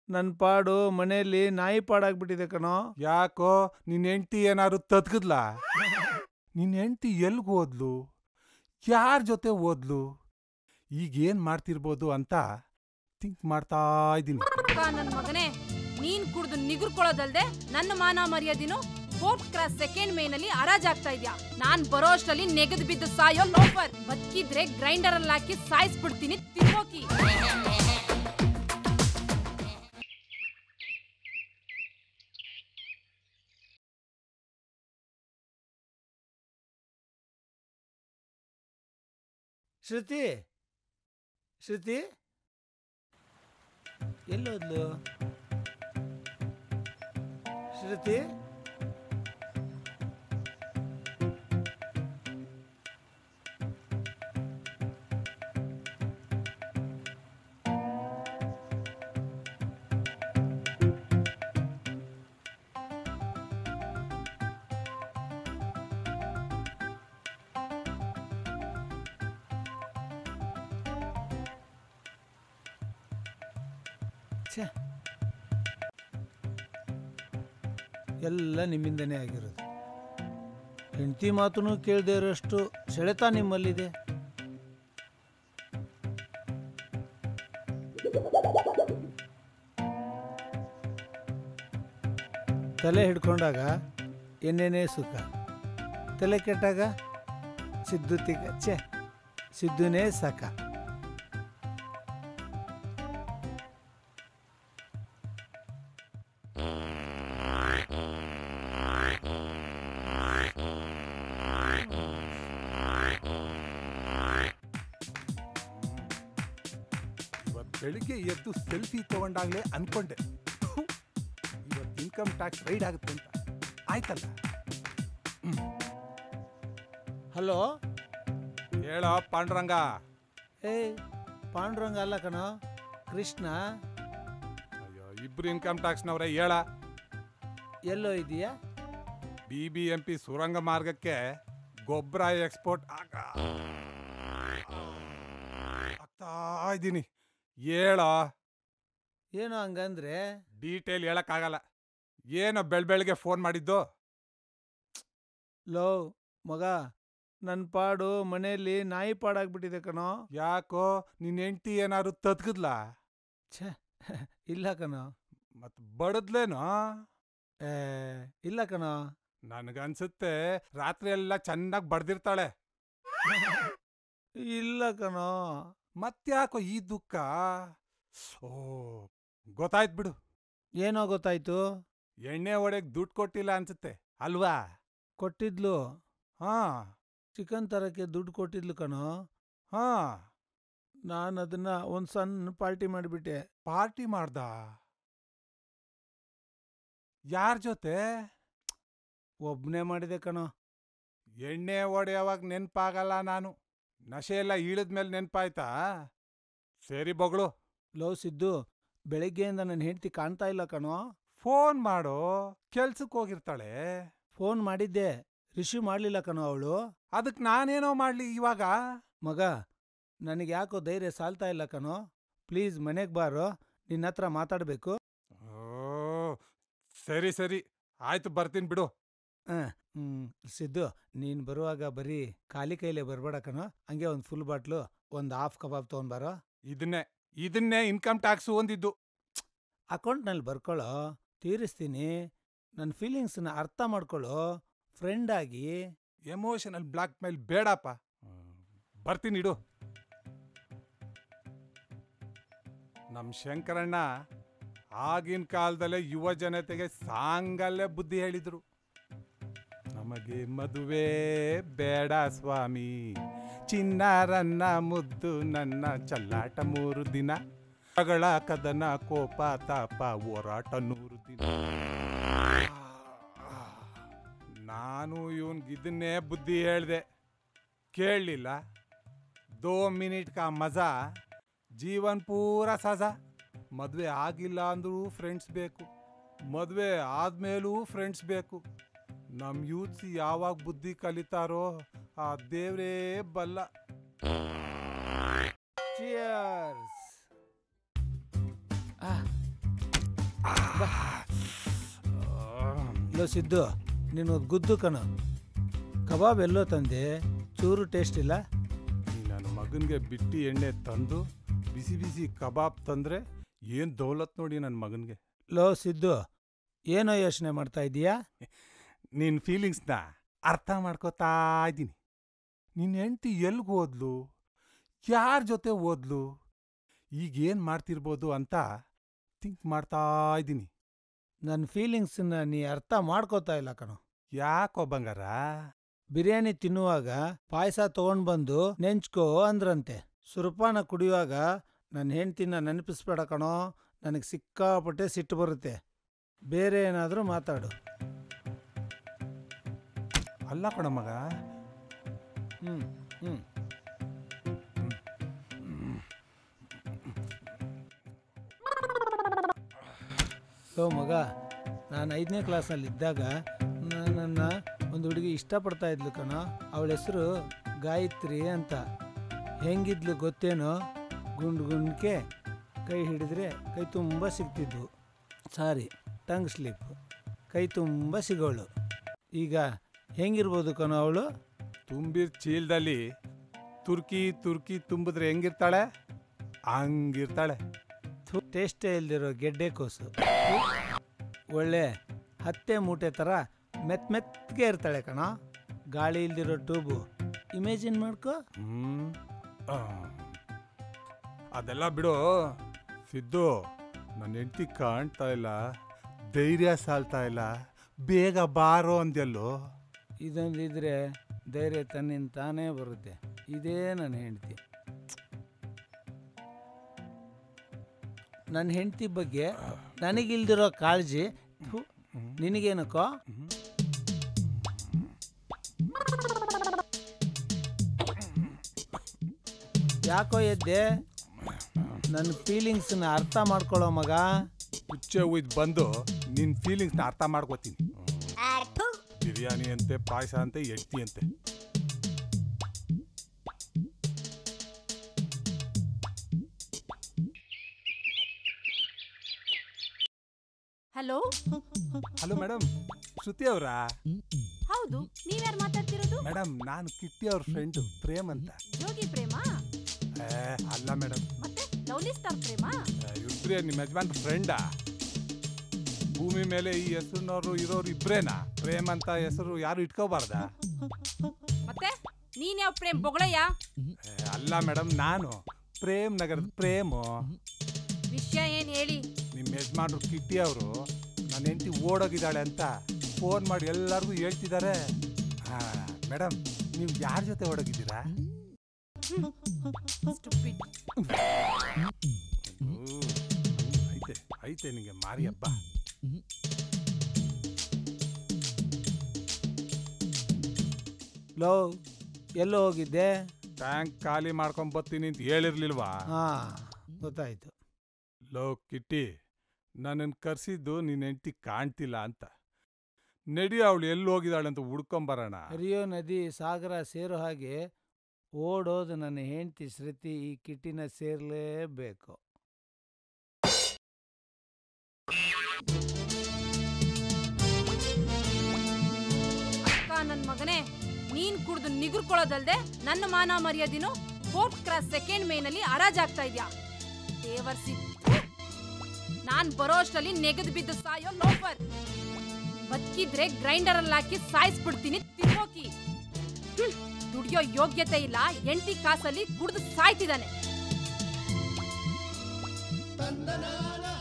ನನ್ನ ಪಾಡು ಮನೆಯಲ್ಲಿ ನಾಯಿ ಪಾಡಾಗ್ಬಿಟ್ಟಿದೆ ಕಣೋ ಯಾಕೋ ನಿನ್ ಹೆಂಡ್ತಿ ಏನಾದ್ರು ತದ್ಗದ್ಲಾ ನಿನ್ ಹೆಂಡ್ತಿ ಎಲ್ಗ್ ಹೋದ್ಲು ಯಾರ ಜೊತೆ ಓದ್ಲು ಈಗೇನ್ ಮಾಡ್ತಿರ್ಬೋದು ಅಂತ ಥಿಂಕ್ ಮಾಡ್ತಾ ಇದ್ದೀನಿ ನನ್ ಮಗನೇ ನೀನ್ ಕುಡ್ದು ನಿಗುರ್ಕೊಳ್ಳೋದಲ್ದೆ ನನ್ನ ಮಾನ ಮರ್ಯಾದಿನು ಫೋರ್ತ್ ಕ್ರಾಸ್ ಸೆಕೆಂಡ್ ಮೇನಲ್ಲಿ ಹರಾಜಾಗ್ತಾ ಇದ್ಯಾ ನಾನ್ ಬರೋ ಅಷ್ಟ್ರಲ್ಲಿ ನೆಗೆದು ಬಿದ್ದು ಸಾಯೋ ಲೋಫರ್ ಬದುಕಿದ್ರೆ ಗ್ರೈಂಡರ್ ಅಲ್ಲಿ ಹಾಕಿ ಸಾಯಿಸ್ಬಿಡ್ತೀನಿ ತಿನ್ನೋಕಿ ಶ್ರುತಿ ಶ್ರುತಿ ಎಲ್ಲೋದ್ಲು ಶ್ರುತಿ ಛೇ ಎಲ್ಲ ನಿಮ್ಮಿಂದನೇ ಆಗಿರೋದು ಹೆಂಡತಿ ಮಾತನ್ನು ಕೇಳದೇ ಇರೋಷ್ಟು ಸೆಳೆತ ನಿಮ್ಮಲ್ಲಿದೆ ತಲೆ ಹಿಡ್ಕೊಂಡಾಗ ಎಣ್ಣೆನೇ ಸುಖ ತಲೆ ಕೆಟ್ಟಾಗ ಸಿದ್ದು ತಿಗ ಛೇ ಸಿದ್ದುನೇ ಸಾಕ ಇವತ್ತು ಬೆಳಿಗ್ಗೆ ಎದ್ದು ಸೆಲ್ಫಿ ತಗೊಂಡಾಗ್ಲೇ ಅನ್ಕೊಂಡೆ ಥು, ಇವತ್ತು ಇನ್ಕಮ್ ಟ್ಯಾಕ್ಸ್ ರೈಡ್ ಆಗುತ್ತೆ ಅಂತ ಆಯ್ತಲ್ಲ ಹಲೋ ಹೇಳೋ ಪಾಂಡುರಂಗ ಏಯ್ ಪಾಂಡುರಂಗ ಅಲ್ಲ ಕಣೋ ಕೃಷ್ಣ ಅಯ್ಯೋ ಇಬ್ರು ಇನ್ಕಮ್ ಟ್ಯಾಕ್ಸ್ನವ್ರೆ ಹೇಳ ಎಲ್ಲೋ ಇದೆಯಾ ಬಿ ಬಿ ಎಂ ಪಿ ಸುರಂಗ ಮಾರ್ಗಕ್ಕೆ ಗೊಬ್ಬರ ಎಕ್ಸ್ಪೋರ್ಟ್ ಆಗ ಆಗ್ತಾ ಇದ್ದೀನಿ ಹೇಳೋ ಏನೋ ಹಂಗಂದ್ರೆ ಡೀಟೇಲ್ ಹೇಳಕ್ಕಾಗಲ್ಲ ಏನೋ ಬೆಳ್ ಬೆಳಗ್ಗೆ ಫೋನ್ ಮಾಡಿದ್ದು ಲೋ ಮಗ ನನ್ನ ಪಾಡು ಮನೆಯಲ್ಲಿ ನಾಯಿ ಪಾಡಾಗ್ಬಿಟ್ಟಿದೆ ಕಣೋ ಯಾಕೋ ನಿನ್ ಹೆಂಡ್ತಿ ಏನಾದ್ರು ತದ್ಗದ್ಲಾ ಛೇ ಇಲ್ಲ ಕಣೋ ಮತ್ ಬಡದ್ಲೇನೋ ಏ ಇಲ್ಲ ಕಣೋ ನನ್ಗನ್ಸುತ್ತೆ ರಾತ್ರಿ ಎಲ್ಲ ಚೆನ್ನಾಗಿ ಬಡ್ದಿರ್ತಾಳೆ ಇಲ್ಲ ಕಣೋ ಮತ್ತ್ಯಾಕೋ ಈ ದುಃಖ ಓ ಗೊತ್ತಾಯ್ತು ಬಿಡು ಏನೋ ಗೊತ್ತಾಯ್ತು ಎಣ್ಣೆ ಹೊಡೆಗ್ ದುಡ್ಡು ಕೊಟ್ಟಿಲ್ಲ ಅನ್ಸುತ್ತೆ ಅಲ್ವಾ ಕೊಟ್ಟಿದ್ಲು ಹಾ ಚಿಕನ್ ತರಕ್ಕೆ ದುಡ್ಡು ಕೊಟ್ಟಿದ್ಲು ಕಣೋ ಹಾ ನಾನು ಅದನ್ನ ಒಂದು ಸಣ್ಣ ಪಾರ್ಟಿ ಮಾಡಿಬಿಟ್ಟೆ ಪಾರ್ಟಿ ಮಾಡ್ದ ಯಾರ ಜೊತೆ ಒಬ್ನೇ ಮಾಡಿದೆ ಕಣೋ ಎಣ್ಣೆ ಹೊಡೆಯೋವಾಗ ನೆನ್ಪಾಗಲ್ಲ ನಾನು ನಶೆ ಎಲ್ಲ ಇಳಿದ್ಮೇಲೆ ನೆನ್ಪಾಯ್ತಾ ಸರಿ ಬಗಳು ಲವ್ ಸಿದ್ದು ಬೆಳಗ್ಗೆಯಿಂದ ನನ್ನ ಹೆಂಡತಿ ಕಾಣ್ತಾ ಇಲ್ಲ ಕಣೋ ಫೋನ್ ಮಾಡೋ ಕೆಲ್ಸಕ್ಕೆ ಹೋಗಿರ್ತಾಳೆ ಫೋನ್ ಮಾಡಿದ್ದೆ ರಿಸೀವ್ ಮಾಡಲಿಲ್ಲ ಕಣೋ ಅವಳು ಅದಕ್ ನಾನೇನೋ ಮಾಡ್ಲಿ ಇವಾಗ ಮಗ ನನಗೆ ಯಾಕೋ ಧೈರ್ಯ ಸಾಲ್ತಾ ಇಲ್ಲ ಕಣೋ ಪ್ಲೀಸ್ ಮನೆಗೆ ಬಾರೋ ನಿನ್ನ ಹತ್ರ ಮಾತಾಡಬೇಕು ಓ ಸರಿ ಸರಿ ಆಯ್ತು ಬರ್ತೀನಿ ಬಿಡು ಹ್ಮ್ ಸಿದ್ದು ನೀನು ಬರುವಾಗ ಬರೀ ಖಾಲಿ ಕೈಲೇ ಬರಬೇಡ ಕಣೋ ಹಂಗೆ ಒಂದು ಫುಲ್ ಬಾಟ್ಲು ಒಂದು ಹಾಫ್ ಕಬಾಬ್ ತೊಗೊಂಡ್ಬಾರೋ ಇದನ್ನೇ ಇದನ್ನೇ ಇನ್ಕಮ್ ಟ್ಯಾಕ್ಸ್ ಒಂದಿದ್ದು ಅಕೌಂಟ್ನಲ್ಲಿ ಬರ್ಕೊಳ್ಳೋ ತೀರಿಸ್ತೀನಿ ನನ್ನ ಫೀಲಿಂಗ್ಸ್ನ ಅರ್ಥ ಮಾಡ್ಕೊಳ್ಳೋ ಫ್ರೆಂಡ್ ಆಗಿ ಎಮೋಷನಲ್ ಬ್ಲಾಕ್ ಮೇಲ್ ಬೇಡಪ್ಪ ಬರ್ತೀನಿ ಇಡು ನಮ್ ಶಂಕರಣ್ಣ ಆಗಿನ ಕಾಲದಲ್ಲೇ ಯುವ ಜನತೆಗೆ ಸಾಂಗಲ್ಲೇ ಬುದ್ಧಿ ಹೇಳಿದ್ರು ನಮಗೆ ಮದುವೆ ಬೇಡ ಸ್ವಾಮಿ ಚಿನ್ನಾರನ್ನ ಮುದ್ದು ನನ್ನ ಚಲ್ಲಾಟ ಮೂರು ದಿನ ಜಗಳ ಕದನ ಕೋಪ ತಾಪ ಹೋರಾಟ ನೂರು ದಿನ ನಾನು ಇವನ್ಗೆ ಇದನ್ನೇ ಬುದ್ಧಿ ಹೇಳ್ದೆ ಕೇಳಲಿಲ್ಲ ದೋ ಮಿನಿಟ್ ಕಾ ಮಜಾ ಜೀವನ್ ಪೂರ ಸಜಾ ಮದುವೆ ಆಗಿಲ್ಲ ಅಂದ್ರೂ ಫ್ರೆಂಡ್ಸ್ ಬೇಕು ಮದುವೆ ಆದ್ಮೇಲೂ ಫ್ರೆಂಡ್ಸ್ ಬೇಕು ನಮ್ಮ ಯೂತ್ಸ್ ಯಾವಾಗ ಬುದ್ಧಿ ಕಲಿತಾರೋ ಆ ದೇವ್ರೇ ಬಲ್ಲ ಚಿಯರ್ಸ್ ಲೋ ಸಿದ್ದು ನೀನು ಗುದ್ದು ಕಣ ಕಬಾಬ್ ಎಲ್ಲೋ ತಂದೆ ಚೂರು ಟೇಸ್ಟ್ ಇಲ್ಲ ನನ್ನ ಮಗನಿಗೆ ಬಿಟ್ಟಿ ಎಣ್ಣೆ ತಂದು ಬಿಸಿ ಬಿಸಿ ಕಬಾಬ್ ತಂದ್ರೆ ಏನ್ ದೌಲತ್ ನೋಡಿ ನನ್ನ ಮಗನಿಗೆ ಲೋ ಸಿದ್ದು ಏನೋ ಯೋಚನೆ ಮಾಡ್ತಾ ಇದೀಯಾ ನಿನ್ನ ಫೀಲಿಂಗ್ಸ್ನ ಅರ್ಥ ಮಾಡ್ಕೋತಾ ಇದ್ದೀನಿ ನಿನ್ನ ಹೆಂಡ್ತಿ ಎಲ್ಗ್ ಹೋದ್ಲು ಯಾರ ಜೊತೆ ಓದ್ಲು ಈಗೇನ್ ಮಾಡ್ತಿರ್ಬೋದು ಅಂತ ಥಿಂಕ್ ಮಾಡ್ತಾ ಇದ್ದೀನಿ ನನ್ನ ಫೀಲಿಂಗ್ಸನ್ನ ನೀ ಅರ್ಥ ಮಾಡ್ಕೋತಾ ಇಲ್ಲ ಕಣೋ ಯಾಕೋ ಬಂಗಾರ ಬಿರಿಯಾನಿ ತಿನ್ನುವಾಗ ಪಾಯಸ ತಗೊಂಡ್ ಬಂದು ನೆಂಚ್ಕೋ ಅಂದ್ರಂತೆ ಸುರಪಾನ ಕುಡಿಯುವಾಗ ನನ್ನ ಹೆಂಡ್ತಿನ ನೆನಪಿಸ್ಬೇಡ ಕಣೋ ನನಗೆ ಸಿಕ್ಕಾಪಟ್ಟೆ ಸಿಟ್ಟು ಬರುತ್ತೆ ಬೇರೆ ಏನಾದರೂ ಮಾತಾಡು ಅಲ್ಲ ಕಣ ಮಗ ಹ್ಮ್ ಹ್ಮ್ ಲೋ ಮಗ ನಾನು ಐದನೇ ಕ್ಲಾಸಲ್ಲಿ ಇದ್ದಾಗ ನನ್ನನ್ನು ಒಂದು ಹುಡುಗಿ ಇಷ್ಟಪಡ್ತಾ ಇದ್ಲು ಕಣ ಅವಳ ಹೆಸರು ಗಾಯತ್ರಿ ಅಂತ ಹೆಂಗಿದ್ಲು ಗೊತ್ತೇನೋ ಗುಂಡು ಗುಂಡ್ಕೆ ಕೈ ಹಿಡಿದ್ರೆ ಕೈ ತುಂಬ ಸಿಗ್ತಿದ್ವು ಸಾರಿ ಟಂಗ್ ಸ್ಲಿಪ್ ಕೈ ತುಂಬ ಸಿಗೋಳು ಈಗ ಹೆಂಗಿರ್ಬೋದು ಕಣೋ ಅವಳು ತುಂಬಿರ್ ಚೀಲದಲ್ಲಿ ತುರ್ಕಿ ತುರ್ಕಿ ತುಂಬಿದ್ರೆ ಹೆಂಗಿರ್ತಾಳೆ ಹಂಗಿರ್ತಾಳೆ ಟೇಸ್ಟೇ ಇಲ್ದಿರೋ ಗೆಡ್ಡೆ ಕೋಸು ಥು. ಒಳ್ಳೆ ಹತ್ತೆ ಮೂಟೆ ಥರ ಮೆತ್ ಮೆತ್ಗೆ ಇರ್ತಾಳೆ ಕಣ ಗಾಳಿ ಇಲ್ದಿರೋ ಟ್ಯೂಬು ಇಮೇಜಿನ್ ಮಾಡ್ಕೋ ಹ್ಮ್ ಆ. ಅದೆಲ್ಲ ಬಿಡು ಸಿದ್ದು ನನ್ನ ಹೆಂಡತಿ ಕಾಣ್ತಾ ಇಲ್ಲ ಧೈರ್ಯ ಸಾಲ್ತಾ ಇಲ್ಲ ಬೇಗ ಬಾರೋ ಅಂದ್ಯಲ್ಲೋ ಇದೊಂದಿದ್ರೆ ಧೈರ್ಯ ತನ್ನಿಂದ ತಾನೇ ಬರುತ್ತೆ ಇದೇ ನನ್ನ ಹೆಂಡತಿ ನನ್ನ ಹೆಂಡತಿ ಬಗ್ಗೆ ನನಗಿಲ್ದಿರೋ ಕಾಳಜಿ ಥು, ನಿನಗೇನಕ್ಕೋ ಯಾಕೋ ಎದ್ದೆ ನನ್ನ ಫೀಲಿಂಗ್ಸ್ನ ಅರ್ಥ ಮಾಡ್ಕೊಳ್ಳೋ ಮಗ ಹುಚ್ಚೆ ಉಯ್ದು ಬಂದು ನಿನ್ನ ಫೀಲಿಂಗ್ಸ್ನ ಅರ್ಥ ಮಾಡ್ಕೋತೀನಿ ಬಿರಿಯಾನಿ ಅಂತೆ ಪಾಯಸ ಅಂತೆ ಎಡ್ತಿ ಅಂತೆ ಹಲೋ ಹಲೋ ಮೇಡಮ್ ಶ್ರುತಿ ಅವರಾ ಹೌದು ನೀವ್ಯಾರು ಮಾತಾಡ್ತಿರೋದು ಮೇಡಮ್ ನಾನು ಕಿಟ್ಟಿ ಅವ್ರ ಫ್ರೆಂಡು ಪ್ರೇಮ್ ಅಂತ ಜೋಗಿ ಪ್ರೇಮ ಏ, ಅಲ್ಲ ಮೇಡಮ್ ಮತ್ತೆ ಲವ್ಲಿ ಸ್ಟಾರ್ ಪ್ರೇಮ ಇಬ್ರೇ ನಿಮ್ಮ ಯಜಮಾನ್ ಫ್ರೆಂಡಾ ಭೂಮಿ ಮೇಲೆ ಈ ಹೆಸರಿನವರು ಇರೋರು ಇಬ್ರೇನಾ ಪ್ರೇಮ್ ಅಂತ ಹೆಸರು ಯಾರು ಇಟ್ಕೋಬಾರ್ದಾ ಮತ್ತೆ ನೀನ್ ಯಾವ ಪ್ರೇಮ್ ಬೊಗಳಯ್ಯ ಏ, ಅಲ್ಲ ಮೇಡಮ್ ನಾನು ಪ್ರೇಮ್ ನಗರದ ಪ್ರೇಮು ವಿಷಯ ಏನ್ ಹೇಳಿ ನಿಮ್ಮ ಯಜಮಾನ್ರು ಕಿಟ್ಟಿ ಅವರು ನನ್ನ ಹೆಂಡತಿ ಓಡೋಗಿದ್ದಾಳೆ ಅಂತ ಫೋನ್ ಮಾಡಿ ಎಲ್ಲರಿಗೂ ಹೇಳ್ತಿದ್ದಾರೆ ಹಾ ಮೇಡಮ್ ನೀವು ಯಾರ ಜೊತೆ ಓಡೋಗಿದ್ದೀರಾ Stupid. ಊ, ಐತೆ ಐತೆ ನಿಂಗೆ ಮಾರಿ ಹಬ್ಬ ಲೋ ಎಲ್ಲೋ ಹೋಗಿದ್ದೆ ಟ್ಯಾಂಕ್ ಖಾಲಿ ಮಾಡ್ಕೊಂಡ್ ಬರ್ತೀನಿ ಅಂತ ಹೇಳಿರ್ಲಿಲ್ವಾ ಹಾ ಗೊತ್ತಾಯ್ತು ಲೋ ಕಿಟ್ಟಿ ನನ್ನನ್ನು ಕರ್ಸಿದ್ದು ನಿನ್ನ ಹೆಂಡತಿ ಕಾಣ್ತಿಲ್ಲ ಅಂತ ನಡಿ ಅವಳು ಎಲ್ಲಿ ಹೋಗಿದ್ದಾಳೆ ಅಂತ ಹುಡ್ಕೊಂಬರೋಣ ಹರಿಯೋ ನದಿ ಸಾಗರ ಸೇರೋ ಹಾಗೆ ಓಡೋದು ನನ್ನ ಹೆಂಡತಿ ಶ್ರುತಿ ಈ ಕಿಟ್ಟಿನ ಸೇರ್ಲೇಬೇಕು ಅಕ್ಕ ನನ್ ಮಗನೇ ನೀನ್ ಕುಡ್ದು ನಿಗುರ್ಕೊಳ್ಳೋದಲ್ದೆ ನನ್ನ ಮಾನ ಮರ್ಯಾದಿನು ಫೋರ್ತ್ ಕ್ರಾಸ್ ಸೆಕೆಂಡ್ ಮೇನಲ್ಲಿ ಹರಾಜಾಗ್ತಾ ಇದ್ಯಾ ದೇವರ್ಸಿ ನಾನ್ ಬರೋ ಅಷ್ಟರಲ್ಲಿ ನೆಗೆದು ಬಿದ್ದು ಸಾಯೋ ಲೋಫರ್ ಬದುಕಿದ್ರೆ ಗ್ರೈಂಡರ್ ಅಲ್ಲಿ ಹಾಕಿ ಸಾಯಿಸ್ಬಿಡ್ತೀನಿ ತಿರ್ಗೋಕಿ ಹ್ಮ್, ದುಡಿಯೋ ಯೋಗ್ಯತೆ ಇಲ್ಲ ಎಂಟಿ ಕಾಸಲ್ಲಿ ಕುಡ್ದು ಸಾಯ್ತಿದ್ದಾನೆ